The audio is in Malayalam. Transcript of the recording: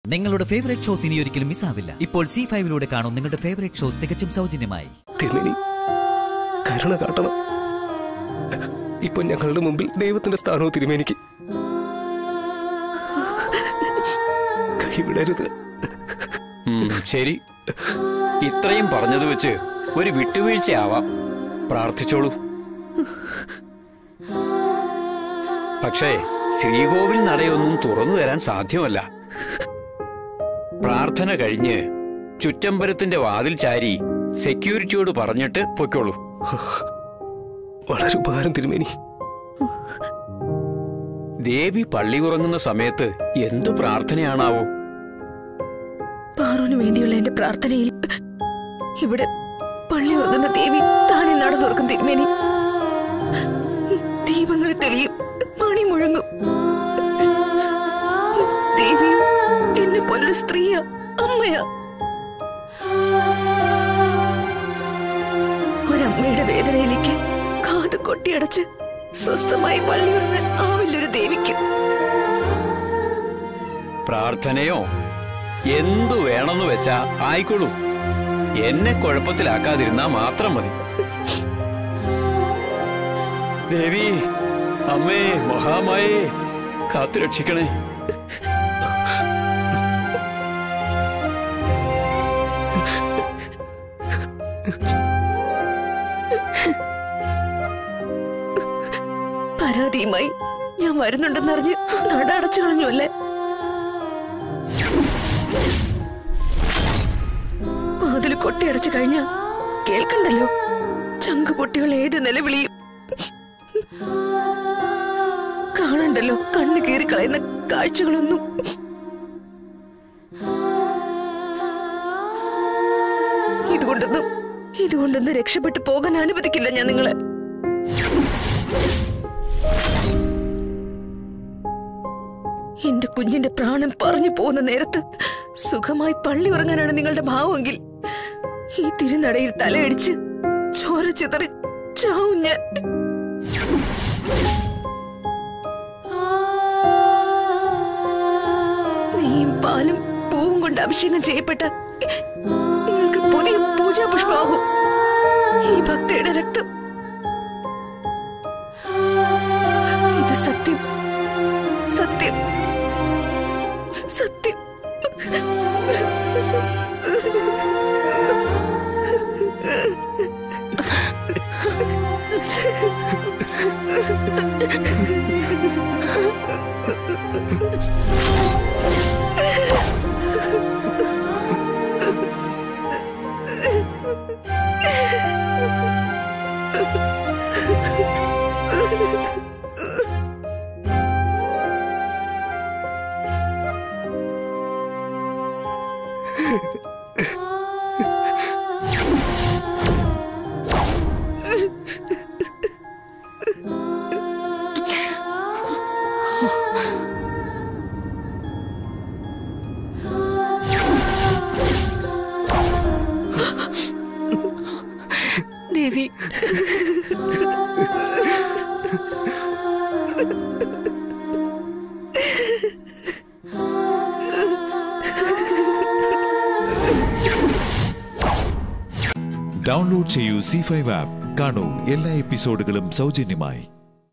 നിങ്ങളുടെ ഫേവറേറ്റ് ഷോസ് ഇനി ഒരിക്കലും മിസ്സാവില്ല ഇപ്പോൾ സി ഫൈവിലൂടെ കാണും നിങ്ങളുടെ ഫേവറേറ്റ് ഷോ തികച്ചും സൗജന്യമായി തിരുമേനി കരുണ കാട്ടണം ഇപ്പൊ ഞങ്ങളുടെ മുമ്പിൽ ദൈവത്തിന്റെ സ്ഥാനവും തിരുമേനിക്ക് കൈവിടരുത് ഉം, ശരി ഇത്രയും പറഞ്ഞത് വെച്ച് ഒരു വിട്ടുവീഴ്ചയാവാം പ്രാർത്ഥിച്ചോളൂ പക്ഷേ ശ്രീകോവിൽ നടയൊന്നും തുറന്നു തരാൻ സാധ്യമല്ല പ്രാർത്ഥന കഴിഞ്ഞ് ചുറ്റമ്പലത്തിന്റെ വാതിൽ ചാരി സെക്യൂരിറ്റിയോട് പറഞ്ഞിട്ട് പൊയ്ക്കോളൂ വളരെ ഉപകാരം തിരുമേനി ദേവി പള്ളി ഉറങ്ങുന്ന സമയത്ത് എന്ത് പ്രാർത്ഥനയാണാവോ പാറുവിന് വേണ്ടിയുള്ള എന്റെ പ്രാർത്ഥനയിൽ ഇവിടെ പള്ളി ഉറങ്ങുന്ന ദേവി താനെ നട തുറക്കും തിരുമേനി ദീപങ്ങൾ തെളിയും മണി മുഴങ്ങും ദേവി എന്നെ പോലൊരു സ്ത്രീയാ അമ്മയാ ഒരമ്മയുടെ വേദനയിലേക്ക് കാത് കൊട്ടിയടച്ച് സ്വസ്ഥമായി പള്ളി ഉറങ്ങാൻ ആവില്ലൊരു ദേവിക്ക് പ്രാർത്ഥനയോ എന്തു വേണമെന്ന് വെച്ചാ ആയിക്കോളൂ എന്നെ കുഴപ്പത്തിലാക്കാതിരുന്നാ മാത്രം മതി ദേവി അമ്മേ മഹാമായേ കാത്തുരക്ഷിക്കണേ പരാതിയുമായി ഞാൻ വരുന്നുണ്ടെന്നറിഞ്ഞ് നട അടച്ചു കളഞ്ഞു അല്ലേ വാതിൽ കൊട്ടിയടച്ചു കഴിഞ്ഞ കേൾക്കണ്ടല്ലോ ചങ്കുപൊട്ടികൾ ഏത് നിലവിളിയും കാണണ്ടല്ലോ കണ്ണു കീറി കളയുന്ന കാഴ്ചകളൊന്നും ഇതുകൊണ്ടൊന്നും ഇതുകൊണ്ടൊന്നും രക്ഷപ്പെട്ടു പോകാൻ അനുവദിക്കില്ല ഞാൻ നിങ്ങളെ എന്റെ കുഞ്ഞിന്റെ പ്രാണൻ പറഞ്ഞു പോകുന്ന നേരത്ത് സുഖമായി പള്ളി ഉറങ്ങാനാണ് നിങ്ങളുടെ ഭാവമെങ്കിൽ ഈ തിരുനടയിൽ തലയടിച്ച് ചോര ചിതറി ചാവും ഞാൻ നെയ്യും പാലും പൂവും കൊണ്ട് അഭിഷേകം ചെയ്യപ്പെട്ട നിങ്ങൾക്ക് പുതിയ പൂജാ പുഷ്പമാകും ഈ ഭക്തയുടെ രക്തം ഇത് സത്യം സത്യം സത്യം ദേവി ഡൗൺലോഡ് ചെയ്യൂ സി ഫൈവ് ആപ്പ് കാണൂ എല്ലാ എപ്പിസോഡുകളും സൗജന്യമായി